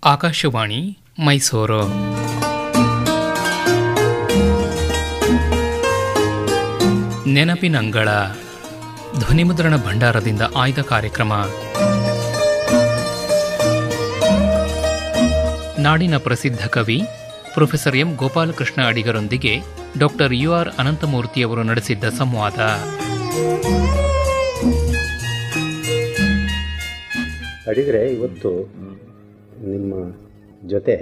ಆಕಾಶವಾಣಿ ಮೈಸೂರು ನೆನಪಿನಂಗಳ ಧ್ವನಿಮುದ್ರಣ ಭಂಡಾರದಿಂದ ಆಯ್ದ ಕಾರ್ಯಕ್ರಮ ನಾಡಿನ ಪ್ರಸಿದ್ಧ ಕವಿ ಪ್ರೊಫೆಸರ್ ಎಂ ಗೋಪಾಲಕೃಷ್ಣ ಅಡಿಗರೊಂದಿಗೆ ಡಾಕ್ಟರ್ ಯು ಆರ್ ಅನಂತಮೂರ್ತಿಯವರು ನಡೆಸಿದ್ದ ಸಂವಾದ ಅಡಿಗರೆ ಇವತ್ತು ನಿಮ್ಮ ಜೊತೆ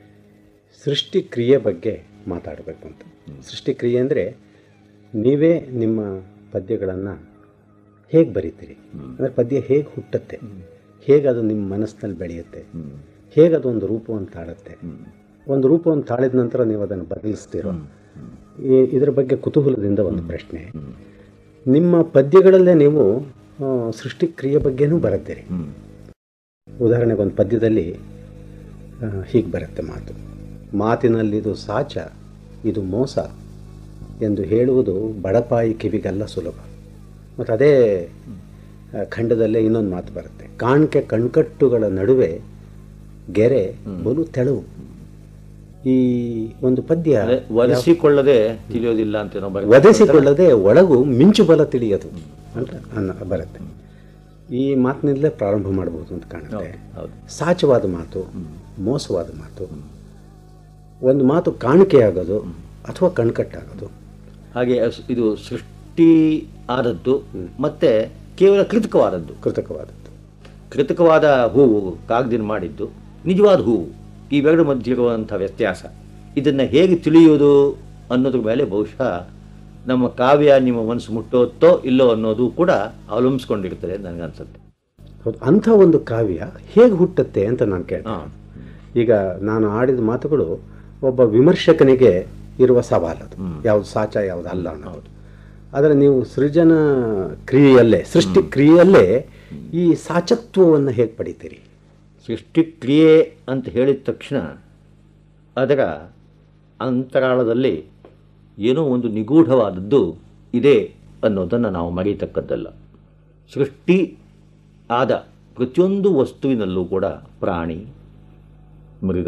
ಸೃಷ್ಟಿಕ್ರಿಯೆ ಬಗ್ಗೆ ಮಾತಾಡಬೇಕು ಅಂತ ಸೃಷ್ಟಿಕ್ರಿಯೆ ಅಂದರೆ ನೀವೇ ನಿಮ್ಮ ಪದ್ಯಗಳನ್ನು ಹೇಗೆ ಬರೀತೀರಿ ಅಂದರೆ ಪದ್ಯ ಹೇಗೆ ಹುಟ್ಟುತ್ತೆ ಹೇಗೆ ಅದು ನಿಮ್ಮ ಮನಸ್ಸಿನಲ್ಲಿ ಬೆಳೆಯುತ್ತೆ ಹೇಗೆ ಅದು ಒಂದು ರೂಪವನ್ನು ತಾಳುತ್ತೆ ಒಂದು ರೂಪವನ್ನು ತಾಳಿದ ನಂತರ ನೀವು ಅದನ್ನು ಬದಲಿಸ್ತೀರೋ ಈ- ಇದರ ಬಗ್ಗೆ ಕುತೂಹಲದಿಂದ ಒಂದು ಪ್ರಶ್ನೆ ನಿಮ್ಮ ಪದ್ಯಗಳಲ್ಲೇ ನೀವು ಆ, ಸೃಷ್ಟಿಕ್ರಿಯೆ ಬಗ್ಗೆನೂ ಬರುತ್ತೀರಿ ಉದಾಹರಣೆಗೆ ಒಂದು ಪದ್ಯದಲ್ಲಿ ಹೀಗೆ ಬರುತ್ತೆ ಮಾತು ಮಾತಿನಲ್ಲಿದು ಸಾಚ ಇದು ಮೋಸ ಎಂದು ಹೇಳುವುದು ಬಡಪಾಯಿ ಕಿವಿಗೆಲ್ಲ ಸುಲಭ ಮತ್ತು ಅದೇ ಆ, ಖಂಡದಲ್ಲೇ ಇನ್ನೊಂದು ಮಾತು ಬರುತ್ತೆ ಕಾಣಿಕೆ ಕಣ್ಕಟ್ಟುಗಳ ನಡುವೆ ಗೆರೆ ಬಲು ತೆಳುವು ಈ ಒಂದು ಪದ್ಯ ಒಲಿಸಿಕೊಳ್ಳದೆ ತಿಳಿಯೋದಿಲ್ಲ ಅಂತ ಏನೋ ಬರುತ್ತೆ. ಒದೆಸಿಕೊಳ್ಳದೆ ಒಳಗು ಮಿಂಚು ಬಲ ತಿಳಿಯದು ಅಂತ ಅನ್ನ ಬರುತ್ತೆ ಈ ಮಾತಿನಿಂದಲೇ ಪ್ರಾರಂಭ ಮಾಡಬಹುದು ಅಂತ ಕಾಣುತ್ತೆ ಹೌದು ಸಾಚವಾದ ಮಾತು ಮೋಸವಾದ ಮಾತು ಒಂದು ಮಾತು ಕಾಣಿಕೆಯಾಗೋದು ಅಥವಾ ಕಣ್ಕಟ್ಟಾಗೋದು ಹಾಗೆ ಅಸ್- ಇದು ಸೃಷ್ಟಿ ಆದದ್ದು ಮತ್ತೆ ಕೇವಲ ಕೃತಕವಾದದ್ದು ಕೃತಕವಾದದ್ದು ಕೃತಕವಾದ ಹೂವು ಕಾಗದಿನ ಮಾಡಿದ್ದು ನಿಜವಾದ ಹೂವು ಇವೆರಡು ಮಧ್ಯೆ ಇರುವಂಥ ವ್ಯತ್ಯಾಸ ಇದನ್ನು ಹೇಗೆ ತಿಳಿಯೋದು ಅನ್ನೋದ್ರ ಮೇಲೆ ಬಹುಶಃ ನಮ್ಮ ಕಾವ್ಯ ನಿಮ್ಮ ಮನಸ್ಸು ಮುಟ್ಟೋತ್ತೋ ಇಲ್ಲೋ ಅನ್ನೋದು ಕೂಡ ಅವಲಂಬಿಸ್ಕೊಂಡಿರ್ತದೆ ಅಂತ ನನಗನ್ಸುತ್ತೆ ಹೌದು ಅಂಥ ಒಂದು ಕಾವ್ಯ ಹೇಗೆ ಹುಟ್ಟುತ್ತೆ ಅಂತ ನಾನು ಕೇಳ್ತೇನೆ ಹಾಂ ಈಗ ನಾನು ಆಡಿದ ಮಾತುಗಳು ಒಬ್ಬ ವಿಮರ್ಶಕನಿಗೆ ಇರುವ ಸವಾಲದು ಯಾವುದು ಸಾಚ ಯಾವುದು ಅಲ್ಲ ಅನ್ನೋದು ಆದರೆ ನೀವು ಸೃಜನ ಕ್ರಿಯೆಯಲ್ಲೇ ಸೃಷ್ಟಿ ಕ್ರಿಯೆಯಲ್ಲೇ ಈ ಸಾಚತ್ವವನ್ನು ಹೇಗೆ ಪಡಿತೀರಿ ಸೃಷ್ಟಿಕ್ರಿಯೆ ಅಂತ ಹೇಳಿದ ತಕ್ಷಣ ಅದರ ಅಂತರಾಳದಲ್ಲಿ ಏನೋ ಒಂದು ನಿಗೂಢವಾದದ್ದು ಇದೆ ಅನ್ನೋದನ್ನು ನಾವು ಮರೆಯತಕ್ಕದ್ದಲ್ಲ ಸೃಷ್ಟಿ ಆದ ಪ್ರತಿಯೊಂದು ವಸ್ತುವಿನಲ್ಲೂ ಕೂಡ ಪ್ರಾಣಿ ಮೃಗ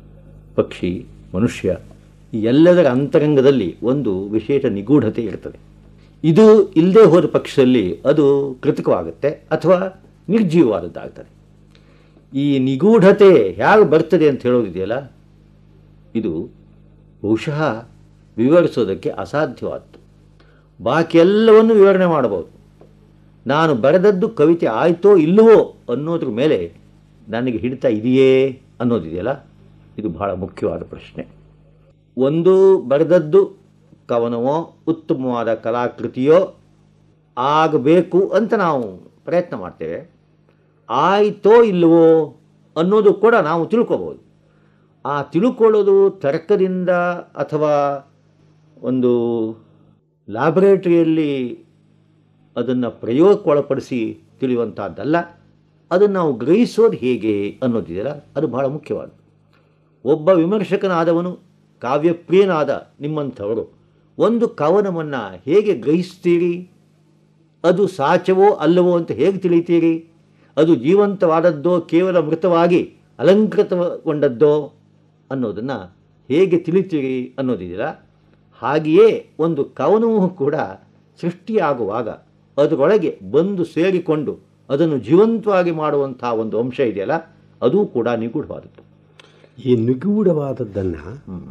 ಪಕ್ಷಿ ಮನುಷ್ಯ ಈ ಎಲ್ಲದರ ಅಂತರಂಗದಲ್ಲಿ ಒಂದು ವಿಶೇಷ ನಿಗೂಢತೆ ಇರ್ತದೆ ಇದು ಇಲ್ಲದೆ ಹೋದ ಪಕ್ಷದಲ್ಲಿ ಅದು ಕೃತಕವಾಗುತ್ತೆ ಅಥವಾ ನಿರ್ಜೀವವಾದದ್ದಾಗ್ತದೆ ಈ ನಿಗೂಢತೆ ಹೇಗೆ ಬರ್ತದೆ ಅಂತ ಹೇಳೋದಿದೆಯಲ್ಲ ಇದು ಬಹುಶಃ ವಿವರಿಸೋದಕ್ಕೆ ಅಸಾಧ್ಯವಾದ್ದು ಬಾಕಿ ಎಲ್ಲವನ್ನು ವಿವರಣೆ ಮಾಡಬಹುದು ನಾನು ಬರೆದದ್ದು ಕವಿತೆ ಆಯಿತೋ ಇಲ್ಲವೋ ಅನ್ನೋದ್ರ ಮೇಲೆ ನನಗೆ ಹಿಡಿತ ಇದೆಯೇ ಅನ್ನೋದಿದೆಯಲ್ಲ ಇದು ಬಹಳ ಮುಖ್ಯವಾದ ಪ್ರಶ್ನೆ ಒಂದು ಬರೆದದ್ದು ಕವನವೋ ಉತ್ತಮವಾದ ಕಲಾಕೃತಿಯೋ ಆಗಬೇಕು ಅಂತ ನಾವು ಪ್ರಯತ್ನ ಮಾಡ್ತೇವೆ ಆಯಿತೋ ಇಲ್ಲವೋ ಅನ್ನೋದು ಕೂಡ ನಾವು ತಿಳ್ಕೊಬೋದು ಆ ತಿಳ್ಕೊಳ್ಳೋದು ತರ್ಕದಿಂದ ಅಥವಾ ಒಂದು ಲ್ಯಾಬೊರೇಟರಿಯಲ್ಲಿ ಅದನ್ನು ಪ್ರಯೋಗಕ್ಕೆ ಒಳಪಡಿಸಿ ತಿಳಿಯುವಂಥದ್ದಲ್ಲ ಅದನ್ನು ನಾವು ಗ್ರಹಿಸೋದು ಹೇಗೆ ಅನ್ನೋದಿದೆಯಲ್ಲ ಅದು ಬಹಳ ಮುಖ್ಯವಾದ ಒಬ್ಬ ವಿಮರ್ಶಕನಾದವನು ಕಾವ್ಯಪ್ರಿಯನಾದ ನಿಮ್ಮಂಥವರು ಒಂದು ಕವನವನ್ನು ಹೇಗೆ ಗ್ರಹಿಸ್ತೀರಿ ಅದು ಸಾಚವೋ ಅಲ್ಲವೋ ಅಂತ ಹೇಗೆ ತಿಳಿತೀರಿ ಅದು ಜೀವಂತವಾದದ್ದೋ ಕೇವಲ ಮೃತವಾಗಿ ಅಲಂಕೃತಗೊಂಡದ್ದೋ ಅನ್ನೋದನ್ನು ಹೇಗೆ ತಿಳಿತೀರಿ ಅನ್ನೋದಿದೆಯಲ್ಲ ಹಾಗೆಯೇ ಒಂದು ಕವನವೂ ಕೂಡ ಸೃಷ್ಟಿಯಾಗುವಾಗ ಅದರೊಳಗೆ ಬಂದು ಸೇರಿಕೊಂಡು ಅದನ್ನು ಜೀವಂತವಾಗಿ ಮಾಡುವಂಥ ಒಂದು ಅಂಶ ಇದೆಯಲ್ಲ ಅದು ಕೂಡ ನಿಗೂಢವಾದದ್ದು ಈ ನಿಗೂಢವಾದದ್ದನ್ನು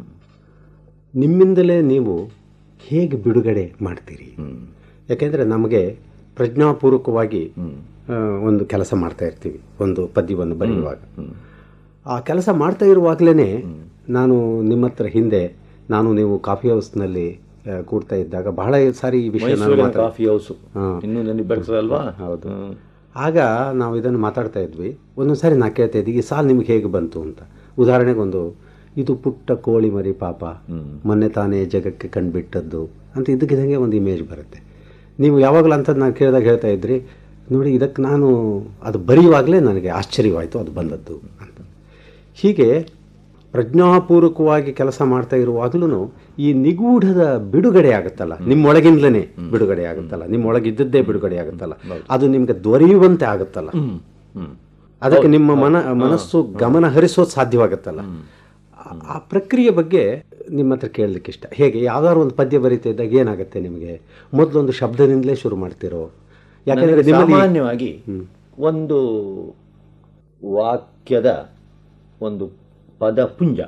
ನಿಮ್ಮಿಂದಲೇ ನೀವು ಹೇಗೆ ಬಿಡುಗಡೆ ಮಾಡ್ತೀರಿ ಯಾಕೆಂದರೆ ನಮಗೆ ಪ್ರಜ್ಞಾಪೂರ್ವಕವಾಗಿ ಆ, ಒಂದು ಕೆಲಸ ಮಾಡ್ತಾ ಇರ್ತೀವಿ ಒಂದು ಪದ್ಯವನ್ನು ಬರೆಯುವಾಗ ಆ ಕೆಲಸ ಮಾಡ್ತಾ ಇರುವಾಗಲೇ ನಾನು ನಿಮ್ಮ ಹತ್ರ ಹಿಂದೆ ನಾನು ನೀವು ಕಾಫಿ ಹೌಸ್ನಲ್ಲಿ ಆ, ಕೂಡ್ತಾ ಇದ್ದಾಗ ಬಹಳ ಸಾರಿ ಈ ವಿಷಯ ನಾನು ಮೈಸೂರಿನ ಮಾತಾಡ್- ಕಾಫಿ ಹೌಸು ಹಾಂ. ಇನ್ನೂ ನನಗೆ ಬರ್ತದಲ್ವಾ ಹೌದು ಆಗ ನಾವು ಇದನ್ನು ಮಾತಾಡ್ತಾ ಇದ್ವಿ ಒಂದೊಂದು ಸಾರಿ ನಾ ಕೇಳ್ತಾ ಇದ್ದೆ ಈ ಸಾಲು ನಿಮ್ಗೆ ಹೇಗೆ ಬಂತು ಅಂತ ಉದಾಹರಣೆಗೆ ಒಂದು ಇದು ಪುಟ್ಟ ಕೋಳಿ ಮರಿ ಪಾಪ ಮೊನ್ನೆ ತಾನೇ ಜಗಕ್ಕೆ ಕಂಡುಬಿಟ್ಟದ್ದು ಅಂತ ಇದ್ದಕ್ಕಿದ್ದಂಗೆ ಒಂದು ಇಮೇಜ್ ಬರುತ್ತೆ ನೀವು ಯಾವಾಗಲೂ ಅಂಥದ್ದು ನಾನು ಕೇಳಿದಾಗ ಹೇಳ್ತಾ ಇದ್ರಿ ನೋಡಿ ಇದಕ್ಕೆ ನಾನು ಅದು ಬರೆಯುವಾಗಲೇ ನನಗೆ ಆಶ್ಚರ್ಯವಾಯಿತು ಅದು ಬಂದದ್ದು ಅಂತ ಹೀಗೆ ಪ್ರಜ್ಞಾಪೂರ್ವಕವಾಗಿ ಕೆಲಸ ಮಾಡ್ತಾ ಇರುವಾಗಲೂ ಈ ನಿಗೂಢದ ಬಿಡುಗಡೆ ಆಗುತ್ತಲ್ಲ ನಿಮ್ಮೊಳಗಿಂದಲೇ ಬಿಡುಗಡೆ ಆಗುತ್ತಲ್ಲ ನಿಮ್ಮೊಳಗಿದ್ದದ್ದೇ ಬಿಡುಗಡೆ ಆಗುತ್ತಲ್ಲ ಅದು ನಿಮ್ಗೆ ದೊರೆಯುವಂತೆ ಆಗುತ್ತಲ್ಲ ಹ್ಮ್. ಅದಕ್ಕೆ ನಿಮ್ಮ ಮನ ಮನಸ್ಸು ಗಮನ ಹರಿಸೋದು ಸಾಧ್ಯವಾಗುತ್ತಲ್ಲ ಆ- ಆ ಪ್ರಕ್ರಿಯೆ ಬಗ್ಗೆ ನಿಮ್ಮ ಹತ್ರ ಕೇಳಲಿಕ್ಕೆ ಇಷ್ಟ ಹೇಗೆ ಯಾವ್ದಾದ್ರು ಒಂದು ಪದ್ಯ ಬರೀತಾ ಇದ್ದಾಗ ಏನಾಗುತ್ತೆ ನಿಮಗೆ ಮೊದಲೊಂದು ಶಬ್ದದಿಂದಲೇ ಶುರು ಮಾಡ್ತಿರೋ ಯಾಕಂದ್ರೆ ನನಗೆ ನಿಮ್ಮಲ್ಲಿ ಸಾಮಾನ್ಯವಾಗಿ ಒಂದು ವಾಕ್ಯದ ಒಂದು ಪದಪುಂಜ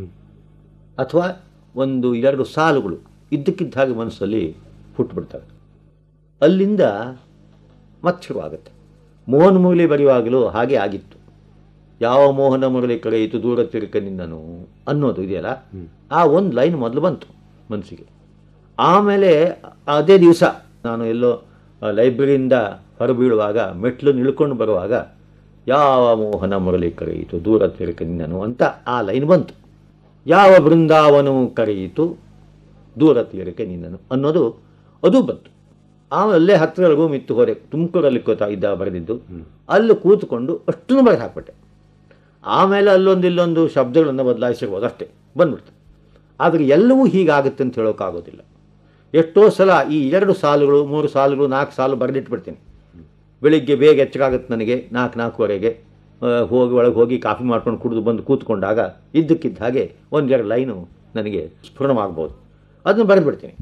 ಅಥವಾ ಒಂದು ಎರಡು ಸಾಲುಗಳು ಇದ್ದಕ್ಕಿದ್ದ ಹಾಗೆ ಮನಸ್ಸಲ್ಲಿ ಹುಟ್ಟುಬಿಡ್ತವೆ ಅಲ್ಲಿಂದ ಮತ್ತೆ ಶುರುವಾಗುತ್ತೆ ಮೋಹನ ಮುರಳಿ ಬರೆಯುವಾಗಲೂ ಹಾಗೆ ಆಗಿತ್ತು ಯಾವ ಮೋಹನ ಮುರಳಿ ಕರೆಯಿತು ದೂರ ತಿರುಕ ನಿನ್ನನು ಅನ್ನೋದು ಇದೆಯಲ್ಲ ಆ ಒಂದು ಲೈನ್ ಮೊದಲು ಬಂತು ಮನಸ್ಸಿಗೆ ಆಮೇಲೆ ಅದೇ ದಿವಸ ನಾನು ಎಲ್ಲೋ ಆ, ಲೈಬ್ರರಿಯಿಂದ ಹೊರಬೀಳುವಾಗ ಮೆಟ್ಲು ನಿಳ್ಕೊಂಡು ಬರುವಾಗ ಯಾವ ಮೋಹನ ಮುರಳಿ ಕರೆಯಿತು ದೂರ ತಿರುಕ ನಿನ್ನನು ಅಂತ ಆ ಲೈನ್ ಬಂತು ಯಾವ ಬೃಂದಾವನವು ಕರೆಯಿತು ದೂರ ತೀರಕ್ಕೆ ನಿನ್ನನು ಅನ್ನೋದು ಅದು ಬಂತು ಆಮೇಲೆ ಅಲ್ಲೇ ಹತ್ತಿರ ರೂಮ್ ಇತ್ತು ಹೊರೆ ತುಮಕೂರಲ್ಲಿ ಕೂತಾ ಇದ್ದ ಬರೆದಿದ್ದು ಅಲ್ಲಿ ಕೂತ್ಕೊಂಡು ಅಷ್ಟನ್ನು ಬರೆದು ಹಾಕ್ಬಿಟ್ಟೆ ಆಮೇಲೆ ಅಲ್ಲೊಂದು ಇಲ್ಲೊಂದು ಶಬ್ದಗಳನ್ನು ಬದಲಾಯಿಸಿರ್ಬೋದು ಅಷ್ಟೇ ಬಂದ್ಬಿಡ್ತು ಆದರೆ ಎಲ್ಲವೂ ಹೀಗಾಗುತ್ತೆ ಅಂತ ಹೇಳೋಕ್ಕಾಗೋದಿಲ್ಲ ಎಷ್ಟೋ ಸಲ ಈ ಎರಡು ಸಾಲುಗಳು ಮೂರು ಸಾಲುಗಳು ನಾಲ್ಕು ಸಾಲು ಬರೆದಿಟ್ಬಿಡ್ತೀನಿ ಬೆಳಿಗ್ಗೆ ಬೇಗ ಎಚ್ಚರಾಗುತ್ತೆ ನನಗೆ ನಾಲ್ಕು ನಾಲ್ಕುವರೆಗೆ ಆ, ಹೋಗಿ ಒಳಗೆ ಹೋಗಿ ಕಾಫಿ ಮಾಡ್ಕೊಂಡು ಕುಡಿದು ಬಂದು ಕೂತ್ಕೊಂಡಾಗ ಇದ್ದಕ್ಕಿದ್ದ ಹಾಗೆ ಒಂದೆರಡು ಲೈನು ನನಗೆ ಸ್ಫುರಣವಾಗ್ಬೋದು ಅದನ್ನು ಬರೆದ್ಬಿಡ್ತೀನಿ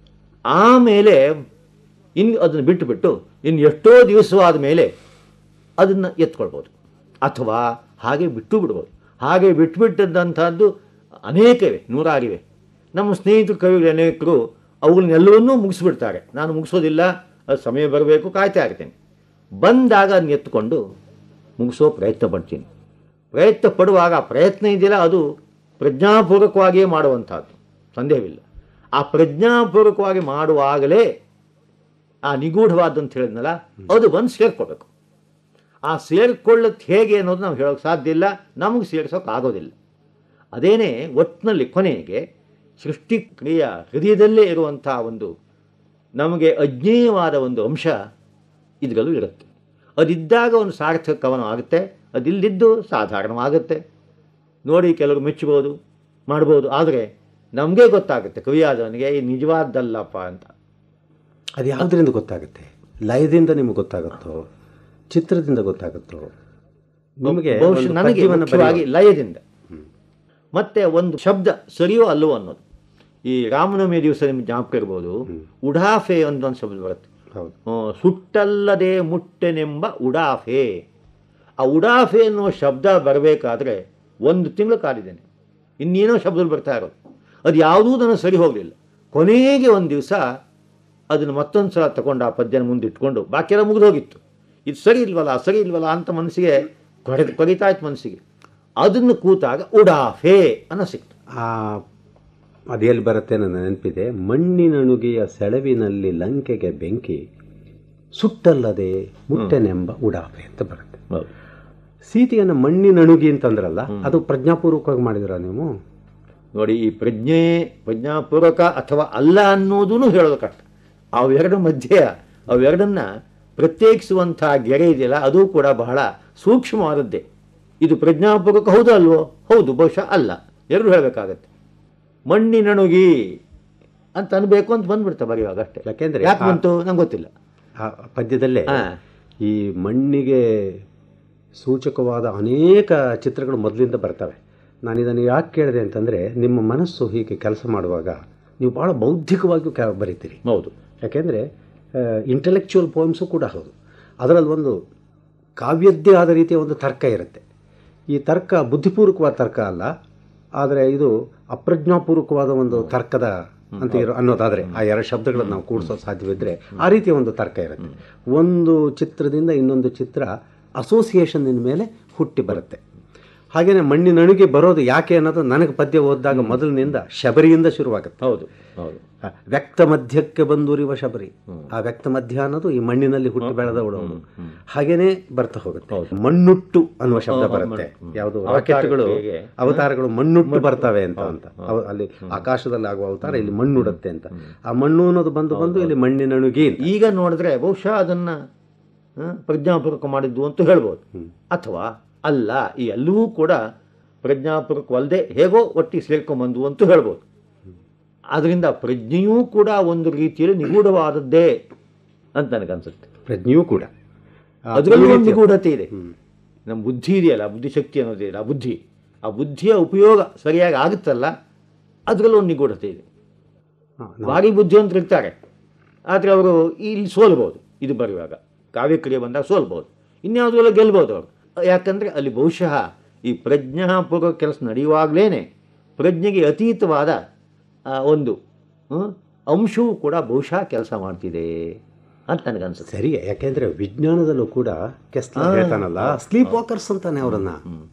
ಆಮೇಲೆ ಇನ್ನು ಅದನ್ನು ಬಿಟ್ಟುಬಿಟ್ಟು ಇನ್ನು ಎಷ್ಟೋ ದಿವಸವಾದ ಮೇಲೆ ಅದನ್ನು ಎತ್ಕೊಳ್ಬೋದು ಅಥವಾ ಹಾಗೆ ಬಿಟ್ಟು ಬಿಡ್ಬೋದು ಹಾಗೆ ಬಿಟ್ಟುಬಿಟ್ಟಂಥದ್ದು ಅನೇಕವೇ ನೂರಾರಿವೆ ನಮ್ಮ ಸ್ನೇಹಿತರು ಕವಿಗಳು ಅನೇಕರು ಅವುಗಳನ್ನೆಲ್ಲವನ್ನೂ ಮುಗಿಸ್ಬಿಡ್ತಾರೆ ನಾನು ಮುಗಿಸೋದಿಲ್ಲ ಅದು ಸಮಯ ಬರಬೇಕು ಕಾಯ್ತಾ ಇರ್ತೀನಿ ಬಂದಾಗ ಅದನ್ನ ಎತ್ಕೊಂಡು ಮುಗಿಸೋ ಪ್ರಯತ್ನ ಪಡ್ತೀನಿ ಪ್ರಯತ್ನ ಪಡುವಾಗ ಆ ಪ್ರಯತ್ನ ಇದೆಯಲ್ಲ ಅದು ಪ್ರಜ್ಞಾಪೂರ್ವಕವಾಗಿಯೇ ಮಾಡುವಂಥದ್ದು ಸಂದೇಹವಿಲ್ಲ ಆ ಪ್ರಜ್ಞಾಪೂರ್ವಕವಾಗಿ ಮಾಡುವಾಗಲೇ ಆ ನಿಗೂಢವಾದಂತ ಹೇಳಿದ್ನಲ್ಲ ಅದು ಬಂದು ಸೇರ್ಕೋಬೇಕು ಆ ಸೇರ್ಕೊಳ್ಳೋದು ಹೇಗೆ ಅನ್ನೋದು ನಾವು ಹೇಳೋಕ್ಕೆ ಸಾಧ್ಯ ಇಲ್ಲ ನಮಗೆ ಸೇರಿಸೋಕೆ ಆಗೋದಿಲ್ಲ ಅದೇನೇ ಒಟ್ಟಿನಲ್ಲಿ ಕೊನೆಗೆ ಸೃಷ್ಟಿ ಕ್ರಿಯೆಯ ಹೃದಯದಲ್ಲೇ ಇರುವಂಥ ಒಂದು ನಮಗೆ ಅಜ್ಞೇಯವಾದ ಒಂದು ಅಂಶ ಇದರಲ್ಲೂ ಇರುತ್ತೆ ಅದಿದ್ದಾಗ ಒಂದು ಸಾರ್ಥಕ ಕವನ ಆಗುತ್ತೆ ಅದಿಲ್ಲದಿದ್ದು ಸಾಧಾರಣವಾಗುತ್ತೆ ನೋಡಿ ಕೆಲವರು ಮೆಚ್ಚಬೋದು ಮಾಡ್ಬೋದು ಆದರೆ ನಮಗೆ ಗೊತ್ತಾಗುತ್ತೆ ಕವಿಯಾದವನಿಗೆ ಇದು ನಿಜವಾದ್ದಲ್ಲಪ್ಪ ಅಂತ ಅದು ಯಾವುದರಿಂದ ಗೊತ್ತಾಗುತ್ತೆ ಲಯದಿಂದ ನಿಮಗೆ ಗೊತ್ತಾಗುತ್ತೋ ಚಿತ್ರದಿಂದ ಗೊತ್ತಾಗುತ್ತೋ ನಿಮಗೆ ಬಹುಶಃ ಒಂದು ನನಗೆ ಪದ್ಯವನ್ನು ಮುಖ್ಯವಾಗಿ ಬರೆಯುವ- ಲಯದಿಂದ ಮತ್ತೆ ಒಂದು ಶಬ್ದ ಸರಿಯೋ ಅಲ್ಲವೋ ಅನ್ನೋದು ಈ ರಾಮನವಮಿ ದಿವಸ ನಿಮ್ಗೆ ಜ್ಞಾಪಕ ಇರ್ಬೋದು ಉಡಾಫೆ ಅಂತ ಒಂದು ಶಬ್ದ ಬರುತ್ತೆ ಹೌದು ಆ, ಸುಟ್ಟಲ್ಲದೆ ಮುಟ್ಟೆನೆಂಬ ಉಡಾಫೆ ಆ ಉಡಾಫೆ ಅನ್ನೋ ಶಬ್ದ ಬರಬೇಕಾದ್ರೆ ಒಂದು ತಿಂಗಳು ಕಾದಿದ್ದೇನೆ ಇನ್ನೇನೋ ಶಬ್ದಗಳು ಬರ್ತಾ ಇರೋದು ಅದು ಯಾವುದೂ ನನಗೆ ಸರಿ ಹೋಗಲಿಲ್ಲ ಕೊನೆಗೆ ಒಂದು ದಿವಸ ಅದನ್ನು ಮತ್ತೊಂದು ಸಲ ತಗೊಂಡು ಆ ಪದ್ಯನ ಮುಂದೆ ಇಟ್ಕೊಂಡು ಬಾಕಿಯೆಲ್ಲ ಮುಗಿದು ಹೋಗಿತ್ತು ಇದು ಸರಿ ಇಲ್ವಲ್ಲ ಸರಿ ಇಲ್ವಲ್ಲ ಅಂತ ಮನಸ್ಸಿಗೆ ಕೊರೆ ಕೊರಿತಾ ಇತ್ತು ಮನಸ್ಸಿಗೆ ಅದನ್ನು ಕೂತಾಗ ಉಡಾಫೆ ಅನ್ನೋ ಸಿಕ್ತು ಆ ಅದು ಎಲ್ಲಿ ಬರುತ್ತೆ ನನ್ನ ನೆನಪಿದೆ ಮಣ್ಣಿನಣುಗೆಯ ಸೆಳವಿನಲ್ಲಿ ಲಂಕೆಗೆ ಬೆಂಕಿ ಸುಟ್ಟಲ್ಲದೆ ಮುಟ್ಟೆನೆಂಬ ಉಡಾಫೆ ಅಂತ ಬರುತ್ತೆ ಸೀತೆಯನ್ನು ಮಣ್ಣಿನಣುಗಿ ಅಂತಂದ್ರಲ್ಲ ಅದು ಪ್ರಜ್ಞಾಪೂರ್ವಕವಾಗಿ ಮಾಡಿದಿರ ನೀವು ನೋಡಿ ಈ ಪ್ರಜ್ಞೆ ಪ್ರಜ್ಞಾಪೂರ್ವಕ ಅಥವಾ ಅಲ್ಲ ಅನ್ನೋದೂ ಹೇಳೋದು ಕಷ್ಟ ಅವೆರಡು ಮಧ್ಯೆ ಅವೆರಡನ್ನ ಪ್ರತ್ಯೇಕಿಸುವಂಥ ಗೆರೆ ಇದೆಯಲ್ಲ ಅದು ಕೂಡ ಬಹಳ ಸೂಕ್ಷ್ಮವಾದದ್ದೇ ಇದು ಪ್ರಜ್ಞಾಪೂರ್ವಕ ಹೌದು ಅಲ್ವೋ ಹೌದು ಬಹುಶಃ ಅಲ್ಲ ಎರಡು ಹೇಳಬೇಕಾಗತ್ತೆ ಮಣ್ಣಿನಣುಗಿ ಅಂತ ಅನ್ಬೇಕು ಅಂತ ಬಂದ್ಬಿಡ್ತಾ ಬರೆಯುವಾಗ ಅಷ್ಟೇ ಯಾಕೆಂದ್ರೆ ಯಾಕೆ ಆ- ಬಂತು ನಂಗೆ ಗೊತ್ತಿಲ್ಲ ಆ ಪದ್ಯದಲ್ಲೇ ಹಾ. ಈ ಮಣ್ಣಿಗೆ ಸೂಚಕವಾದ ಅನೇಕ ಚಿತ್ರಗಳು ಮೊದಲಿಂದ ಬರ್ತವೆ ನಾನು ಇದನ್ನು ಯಾಕೆ ಕೇಳಿದೆ ಅಂತಂದರೆ ನಿಮ್ಮ ಮನಸ್ಸು ಹೀಗೆ ಕೆಲಸ ಮಾಡುವಾಗ ನೀವು ಭಾಳ ಬೌದ್ಧಿಕವಾಗಿಯೂ ಕ ಬರೀತೀರಿ ಹೌದು ಯಾಕೆಂದರೆ ಇಂಟೆಲೆಕ್ಚುವಲ್ ಪೋಯಮ್ಸು ಕೂಡ ಹೌದು ಅದರಲ್ಲಿ ಒಂದು ಕಾವ್ಯದ್ದೇ ಆದ ರೀತಿಯ ಒಂದು ತರ್ಕ ಇರುತ್ತೆ ಈ ತರ್ಕ ಬುದ್ಧಿಪೂರ್ವಕವಾದ ತರ್ಕ ಅಲ್ಲ ಆದರೆ ಇದು ಅಪ್ರಜ್ಞಾಪೂರ್ವಕವಾದ ಒಂದು ತರ್ಕದ ಅಂತ ಇರೋ ಅನ್ನೋದಾದರೆ ಆ ಎರಡು ಶಬ್ದಗಳನ್ನು ನಾವು ಕೂಡಿಸೋ ಸಾಧ್ಯವಿದ್ದರೆ ಆ ರೀತಿಯ ಒಂದು ತರ್ಕ ಇರುತ್ತೆ ಒಂದು ಚಿತ್ರದಿಂದ ಇನ್ನೊಂದು ಚಿತ್ರ ಅಸೋಸಿಯೇಷನ್ನಿನ ಮೇಲೆ ಹುಟ್ಟಿ ಬರುತ್ತೆ ಹಾಗೆಯೇ ಮಣ್ಣಿನಣುಗೆ ಬರೋದು ಯಾಕೆ ಅನ್ನೋದು ನನಗೆ ಪದ್ಯ ಓದಿದಾಗ ಮೊದಲಿನಿಂದ ಶಬರಿಯಿಂದ ಶುರುವಾಗುತ್ತೆ ಹೌದು ಹೌದು ಆ, ವ್ಯಕ್ತ ಮಧ್ಯಕ್ಕೆ ಬಂದುರಿವ ಶಬರಿ ಆ ವ್ಯಕ್ತ ಮಧ್ಯ ಅನ್ನೋದು ಈ ಮಣ್ಣಿನಲ್ಲಿ ಹುಟ್ಟಿ ಬೆಳೆದ ಉಡೋದು ಹಾಗೇನೆ ಬರ್ತಾ ಹೋಗುತ್ತೆ ಮಣ್ಣುಟ್ಟು ಅನ್ನುವ ಶಬ್ದ ಬರುತ್ತೆ ಯಾವುದು ರಾಕೆಟ್ಗಳು ಹೇಗೆ? ಅವತಾರಗಳು ಮಣ್ಣುಟ್ಟು ಬರ್ತವೆ ಅಂತ ಅಂತ ಅವ- ಅಲ್ಲಿ ಆಕಾಶದಲ್ಲಿ ಆಗುವ ಅವತಾರ ಇಲ್ಲಿ ಮಣ್ಣುಡುತ್ತೆ ಅಂತ ಆ ಮಣ್ಣು ಅನ್ನೋದು ಬಂದು ಬಂದು ಇಲ್ಲಿ ಮಣ್ಣಿನಣುಗಿ ಅಂತ. ಈಗ ನೋಡಿದ್ರೆ ಬಹುಶಃ ಅದನ್ನ ಆ, ಪ್ರಜ್ಞಾಪೂರ್ವಕ ಮಾಡಿದ್ದು ಅಂತ ಹೇಳ್ಬೋದು ಅಥವಾ ಅಲ್ಲ ಈ ಎಲ್ಲವೂ ಕೂಡ ಪ್ರಜ್ಞಾಪೂರ್ವಕವಲ್ಲದೆ ಹೇಗೋ ಒಟ್ಟಿಗೆ ಸೇರ್ಕೊಂಬಂದು ಅಂತ ಹೇಳ್ಬೋದು ಅದರಿಂದ ಪ್ರಜ್ಞೆಯೂ ಕೂಡ ಒಂದು ರೀತಿಯಲ್ಲಿ ನಿಗೂಢವಾದದ್ದೇ ಅಂತ ನನಗನ್ಸುತ್ತೆ ಪ್ರಜ್ಞೆಯೂ ಕೂಡ ಆ, ಅದರಲ್ಲೂ ಈ ಒಂದು ರೀತಿಯ- ನಿಗೂಢತೆ ಇದೆ ನಮ್ಮ ಬುದ್ಧಿ ಇದೆಯಲ್ಲ ಬುದ್ಧಿಶಕ್ತಿ ಅನ್ನೋದಿದೆಯಲ್ಲ ಆ ಬುದ್ಧಿ ಆ ಬುದ್ಧಿಯ ಉಪಯೋಗ ಸರಿಯಾಗಿ ಆಗುತ್ತಲ್ಲ ಅದರಲ್ಲೂ ಒಂದು ನಿಗೂಢತೆ ಇದೆ ಹಾ, ನಾವು- ಭಾರಿ ಬುದ್ಧಿವಂತರು ಇರ್ತಾರೆ ಆದರೆ ಅವರು ಇಲ್ಲಿ ಸೋಲ್ಬೋದು ಇದು ಬರುವಾಗ ಕಾವ್ಯಕ್ರಿಯೆ ಬಂದಾಗ ಸೋಲ್ಬೋದು ಇನ್ಯಾವುದೆಲ್ಲ ಗೆಲ್ಬೋದು ಅವರು ಯಾಕಂದರೆ ಅಲ್ಲಿ ಬಹುಶಃ ಈ ಪ್ರಜ್ಞಾಪೂರ್ವಕ ಕೆಲಸ ನಡೆಯುವಾಗಲೇ ಪ್ರಜ್ಞೆಗೆ ಅತೀತವಾದ ಆ, ಒಂದು ಹ್ಮ್, ಅಂಶವೂ ಕೂಡ ಬಹುಶಃ ಕೆಲಸ ಮಾಡ್ತಿದೆ ಅಂತ ನನಗನ್ಸುತ್ತೆ ಸರಿ ಯಾಕೆಂದ್ರೆ ವಿಜ್ಞಾನದಲ್ಲೂ ಕೂಡ ಕೆಸ್ಲ ಹೇಳ್ತಾನಲ್ಲ ಸ್ಲೀಪ್ ವಾಕರ್ಸ್ ಅಂತಾನೆ ಅವರನ್ನ